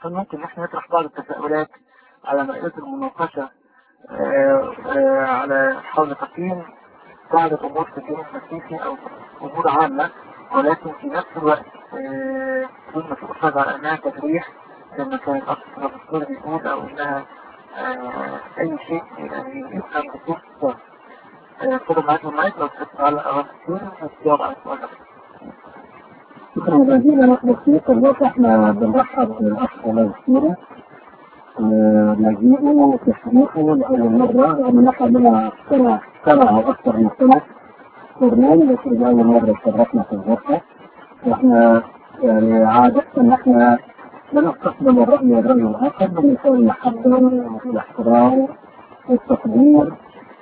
كان ممكن ان احنا نطرح بعض التساؤلات على مائدة المناقشة آه، آه، على حول تقييم بعض الامور في الدين المسيحي او امور عامة ولكن في نفس الوقت آه، دون ما تؤخذ على انها تجريح لما كان الاخ الدكتور بيقول او انها آه، اي شيء يعني يفهم بخصوص آه، خدوا معاك المايك لو تحب على اول كتير هتجاوب على السؤال ده شكرا جزيلا بسيط الوقت احنا بنرحب بالاخ ميسوري مجيئه في حقيقه لأول مرة رغم ان احنا لنا سنة سنة او اكثر من سنة برنامج بس لأول مرة شرفنا في الغرفة واحنا يعني عادة ان احنا بنستقبل الرأي والرأي الآخر بمثال المحبة والاحترام والتقدير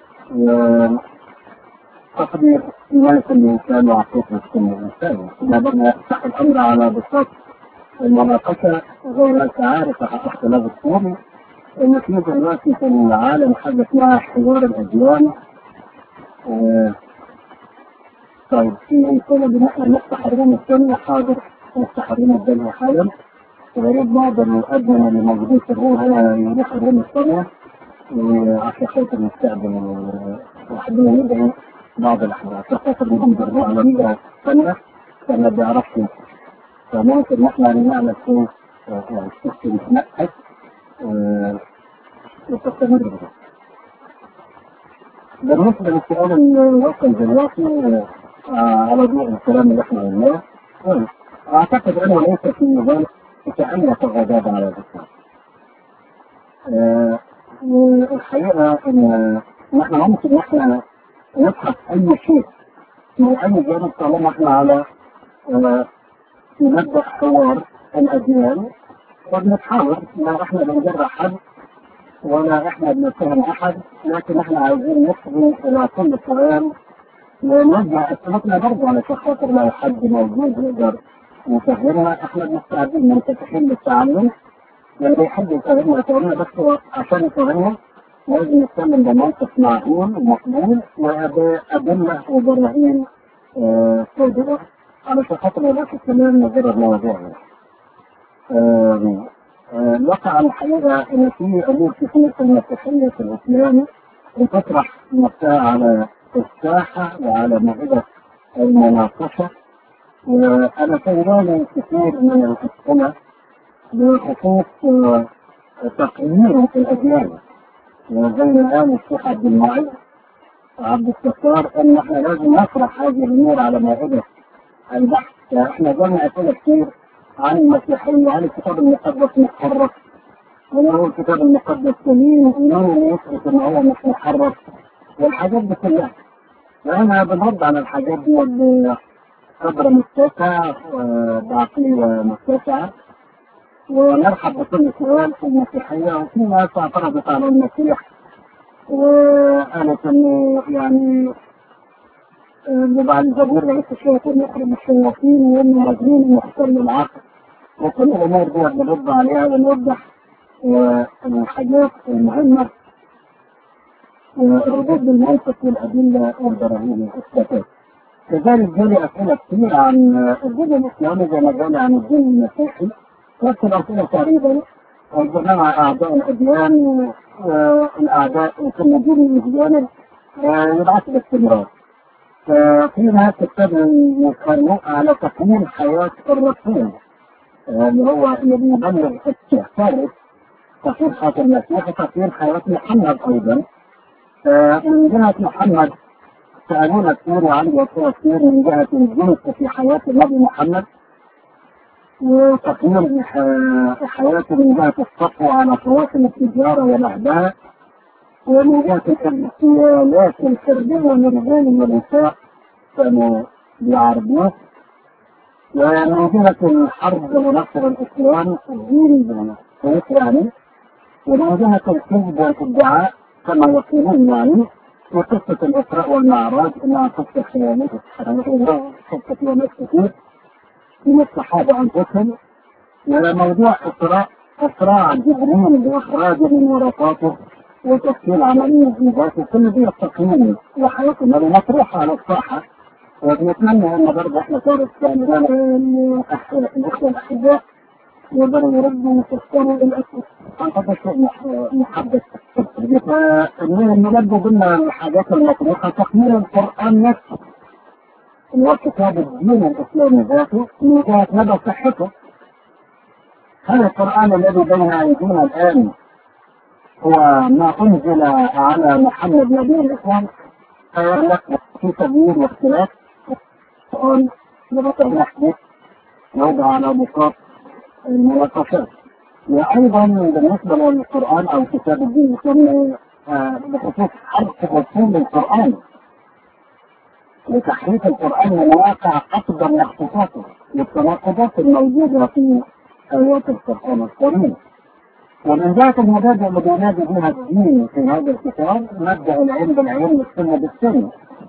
تقدير إيمان كل إنسان وعقيدة كل إنسان إذا بدنا نفتح الأمر على بساط المناقشة زي ما أنت عارف على اختلاف الطول إن في دلوقتي في العالم حاجة اسمها حوار الأديان آه، طيب في طلب إن إحنا نفتح الروم الثانية حاضر نفتح الروم الثانية حالا ويريد بعض الأدمنة اللي موجودين في الروم هنا يروح الروم الثانية عشان خاطر نستقبل وحدنا ندعي بعض الأحوال عشان خاطر ننظر العالمية الثانية فما بيعرفش فممكن احنا نعمل فيه يعني سيستم يتنقل وتستمر بده. بالنسبة للسؤال الوصل دلوقتي آه، على ضوء الكلام اللي احنا قلناه آه، اعتقد انه ليس في نظام يتألف الغضب على الاسلام. آه، والحقيقة ان نحن ممكن احنا نبحث اي شيء من اي جانب طالما احنا على آه، نبدأ حوار الأديان وبنتحاور لا احنا بنجرح حد ولا احنا بنتهم احد لكن احنا عايزين نفضي الى كل سؤال ونوجه اسئلتنا برضه على خاطر لو حد موجود يقدر يفهمنا احنا مستعدين منفتحين للتعلم لما يحب يفهمنا يفهمنا بس هو عشان يفهمنا لازم نتكلم بموقف معقول ومقبول وبأدلة وبراهين آه، صادقة علشان خاطر ما يبقاش الكلام مجرد مواضيع آه، آه، الواقع الحقيقة إن في أمور كثير في المسيحية في الإسلام بتطرح نفسها على الساحة وعلى موعدة المناقشة وأنا سيراني كثير من الأسئلة بخصوص آه، تقييم الأديان وزي الآن الشيخ عبد المعين عبد الستار إن إحنا لازم نطرح هذه الأمور على موعدة البحث احنا قلنا اسئله كتير عن المسيحيه عن الكتاب المقدس محرف وهو الكتاب المقدس سليم وإيمان يثبت ان هو مش محرف والحاجات دي كلها واحنا بنرد على الحاجات دي بقدر متسع بعقلية متسعة ونرحب بكل سؤال في المسيحية وفي ناس اعترضت على المسيح وقالت انه يعني وبعد الزبور رئيس الشياطين يخرج الشياطين وانه مجنون محتل العقل وكل الامور دي بنرد عليها ونوضح آه، الحاجات المهمه آه، الردود بالمنطق والادله والبراهين والاثباتات كذلك جالي اسئله كثير عن آه، الدين الاسلامي زي ما جالي عن الدين المسيحي نفس الاسئله تقريبا الجماعه اعداء الاديان والاعداء وكل دين الاديان يبعث باستمرار ففي ناس ابتدوا يتخانقوا على تكوين حياة الرسول اللي هو الذي يبلغ الثالث تصحيح المسيح وتطوير حياة محمد أيضا من جهة محمد سألونا كثير وعندي كثير من جهة الجنس في حياة النبي محمد وتطوير حياته من جهة الصفو على فواصل التجارة والأحداث ومن جهة الاغتيالات الفردية للرجال والنساء كانوا بيعرضوه ومن جهة الحرب ونصر الإسلام الدين يعني ومن جهة الكذب والادعاء كما يقولون يعني وقصة الإسراء والمعراج إنها قصة خيانة قصة ناس كتير من الصحابة أنفسهم وموضوع إسراء إسراء جبريل بإخراجه من ورقاته وتسهيل عملية ذاته كل دي التقييم وحياتنا مطروحة على الساحة وبنتمنى ان برضه احنا صارت يعني الاخوة الاحباء يقدروا يردوا ويفسروا الأسئلة أعتقد شيء محدث نبدأ ضمن الحاجات المطروحة تقرير القرآن نفسه وكتاب الدين الإسلامي ذاته كانت مدى صحته هل القرآن الذي بين أيدينا الآن هو ما أنزل على محمد نبي الإسلام في تغيير واختلاف القرآن لبطل الأحداث يوضع على نقاط المناقشات وأيضا بالنسبة للقرآن أو كتاب الدين الإسلامي بخصوص حرف رسوم القرآن لتحريف القرآن من واقع أقدم اختصاصه والتناقضات الموجودة في آيات القرآن الكريم ومن ذات المبادئ التي ينادي بها الدين في هذا الكتاب مبدأ العلم بالعلم والسنة بالسنة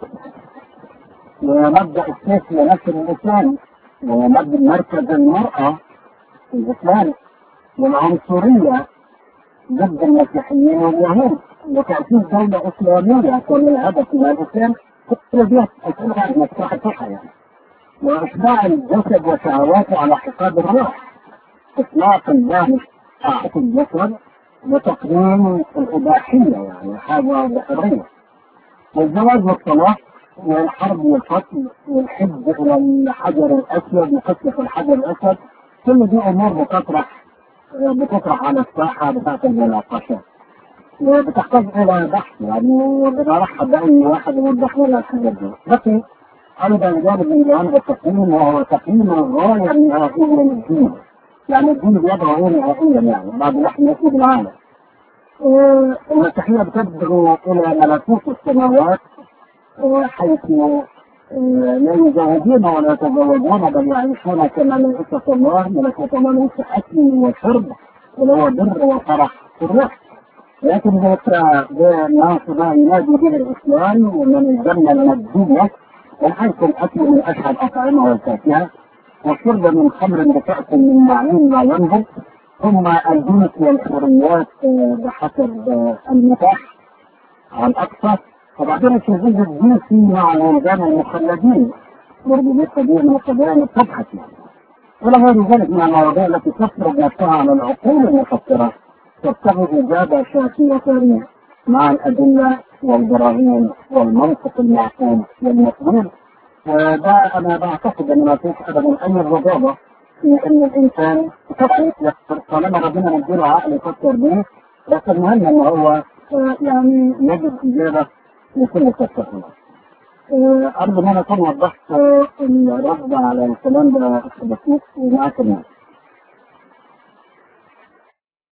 ومبدأ السيف لنشر الإسلام ومبدأ مركز المرأة في الإسلام والعنصرية ضد المسيحيين واليهود وتأسيس دولة إسلامية كل الهدف من الإسلام كل دي أسئلة عن مفتاح الصحة يعني وإشباع الجسد وشهواته على حساب الروح إطلاق الله طاعة الجسد وتقديم الإباحية يعني حاجة بحرية والزواج والطلاق والحرب والقتل والحج إلى الحجر الأسود وقصة الحجر الأسود كل دي أمور بتطرح بتطرح على الساحة بتاعت المناقشات وبتحتاج إلى بحث يعني بنرحب بأي واحد يوضح لنا الحاجات دي لكن أيضا جانب من جوانب التقييم وهو تقييم الغاية النهائية للدين يعني الدين بيدعو إيه نهائيا يعني بعد ما احنا نسيب العالم المسيحية بتدعو إلى ملكوت السماوات حيث لا يزوجون ولا يتزوجون بل يعيشون كما من قصة الله ملكوت الله ليس أكل وشرب ولا هو بر وفرح في الروح لكن ذكر بالناس ما ينادي به الإسلام ومن الجنة المادية من حيث الأكل من أشهى الأطعمة والفاكهة والشرب من خمر بكأس من معين لا ينضب ثم الجنس والحريات بحسب المتاح على الأقصى وبعدين الشذوذ الجنسي مع الولدان المخلدين برضه دي قضية من القضايا اللي بتبحث يعني إلى غير ذلك من المواضيع التي تفرض نفسها على العقول المفكرة تتخذ إجابة شافية ثانية مع الأدلة والبراهين والمنطق المعقول والمقبول وده أنا بعتقد أن ما فيش أبدا أي رغبة في أن الإنسان يفكر طالما ربنا مديله عقل يفكر به لكن المهم أن هو يعني يجد إجابة لكل فكرة أرجو أن أنا أكون وضحت الرد على الكلام ده بسيط ومعاك الناس